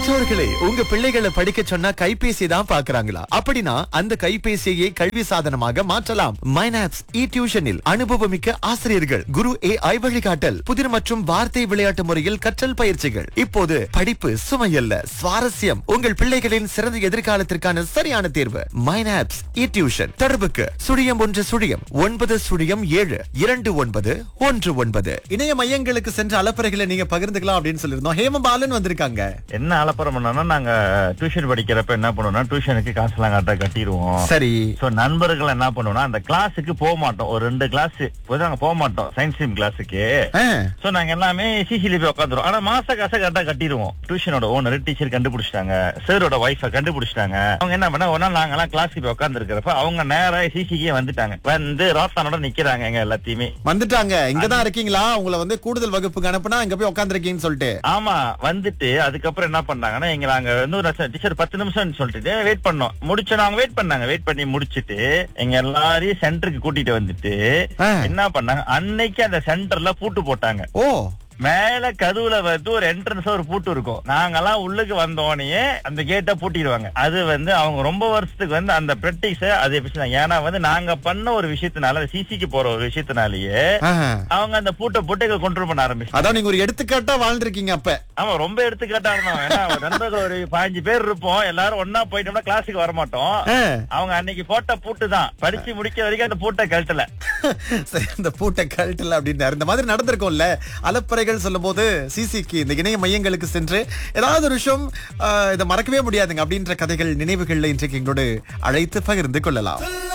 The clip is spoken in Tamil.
பெற்றோர்களே உங்க பிள்ளைகளை படிக்க சொன்னா கைபேசி தான் பாக்குறாங்களா அப்படின்னா அந்த கைபேசியை கல்வி சாதனமாக மாற்றலாம் மைனாப்ஸ் இ டியூஷனில் அனுபவமிக்க ஆசிரியர்கள் குரு ஏ ஐ வழிகாட்டல் புதிர் மற்றும் வார்த்தை விளையாட்டு முறையில் கற்றல் பயிற்சிகள் இப்போது படிப்பு சுமையல்ல சுவாரஸ்யம் உங்கள் பிள்ளைகளின் சிறந்த எதிர்காலத்திற்கான சரியான தேர்வு மைனாப்ஸ் இ டியூஷன் தொடர்புக்கு சுழியம் ஒன்று சுழியம் ஒன்பது சுழியம் ஏழு இரண்டு ஒன்பது ஒன்று ஒன்பது இணைய மையங்களுக்கு சென்ற அலப்பறைகளை நீங்க பகிர்ந்துக்கலாம் அப்படின்னு சொல்லியிருந்தோம் ஹேமபாலன் வந்திருக்காங்க என்ன அலப்பறம் பண்ணோம்னா நாங்க டியூஷன் படிக்கிறப்ப என்ன பண்ணுவோம்னா டியூஷனுக்கு காசுலாம் கரெக்டா கட்டிடுவோம் சரி சோ நண்பர்கள் என்ன பண்ணுவோம்னா அந்த கிளாஸுக்கு போக மாட்டோம் ஒரு ரெண்டு கிளாஸ் நாங்க போக மாட்டோம் சயின்ஸ் ஸ்ட்ரீம் கிளாஸுக்கு ஆ, சோ நாங்க எல்லாமே சிசில போய் உட்காந்துருவோம் ஆனா மாச காசை கரெக்டா கட்டிடுவோம் டியூஷனோட ஓனர் டீச்சர் கண்டுபிடிச்சிட்டாங்க சாரோட ஒய்ஃப கண்டுபிடிச்சிட்டாங்க அவங்க என்ன பண்ண ஒரு நாள் நாங்க எல்லாம் கிளாஸ்க்கு போய் உட்கார்ந்து இருக்கிறப்ப அவங்க நேரா சிசிக்கே வந்துட்டாங்க வந்து ரோத்தானோட நிக்கிறாங்க எங்க எல்லாத்தையுமே வந்துட்டாங்க இங்கதான் இருக்கீங்களா உங்களை வந்து கூடுதல் வகுப்புக்கு அனுப்புனா இங்க போய் உட்காந்துருக்கீங்கன்னு சொல்லிட்டு ஆமா வந்துட்டு அதுக்கப்புறம் என்ன பண்ணாங்கன்னா எங்க நாங்க வந்து ஒரு டீச்சர் பத்து நிமிஷம் சொல்லிட்டு வெயிட் பண்ணோம் முடிச்சோம் அவங்க வெயிட் பண்ணாங்க வெயிட் பண்ணி முடிச்சிட்டு எங்க எல்லாரையும் சென்டருக்கு கூட்டிட்டு வந்துட்டு ஆ. என்ன பண்ணாங்க அன்னைக்கு அந்த சென்டர்ல பூட்டு போட்டாங்க ஓ மேல கதவுல வந்து ஒரு என்ட்ரன்ஸ் ஒரு பூட்டு இருக்கும் நாங்கெல்லாம் உள்ளுக்கு வந்தோடனே அந்த கேட்டை பூட்டிடுவாங்க அது வந்து அவங்க ரொம்ப வருஷத்துக்கு வந்து அந்த பிராக்டிஸ அது எப்படி சொன்னாங்க? ஏன்னா வந்து நாங்க பண்ண ஒரு விஷயத்தினால சிசிக்கு போற ஒரு விஷயத்தினாலயே ஆஹா. அவங்க அந்த பூட்டை போட்டு கொண்டு பண்ண ஆரம்பிச்சு அதான் நீங்க ஒரு எடுத்துக்காட்டா வாழ்ந்திருக்கீங்க அப்ப ஆமா ரொம்ப எடுத்துக்காட்டா இருந்தோம் ஏன்னா ஒரு நண்பர்கள் ஒரு பதினஞ்சு பேர் இருப்போம் எல்லாரும் ஒன்னா போயிட்டோம்னா கிளாஸுக்கு வர மாட்டோம் ஆ. அவங்க அன்னைக்கு போட்ட பூட்டு தான் படிச்சு முடிக்க வரைக்கும் அந்த பூட்டை கழட்டல சரி இந்த பூட்டை கழட்டல அப்படின்னு இந்த மாதிரி நடந்திருக்கும்ல அலப்பறைகள் சொல்லும் போது சிசிக்கு இந்த இணைய மையங்களுக்கு சென்று ஏதாவது ஒரு விஷயம் ஆ, இதை மறக்கவே முடியாதுங்க அப்படின்ற கதைகள் நினைவுகள்ல இன்றைக்கு எங்களோடு அழைத்து பகிர்ந்து கொள்ளலாம்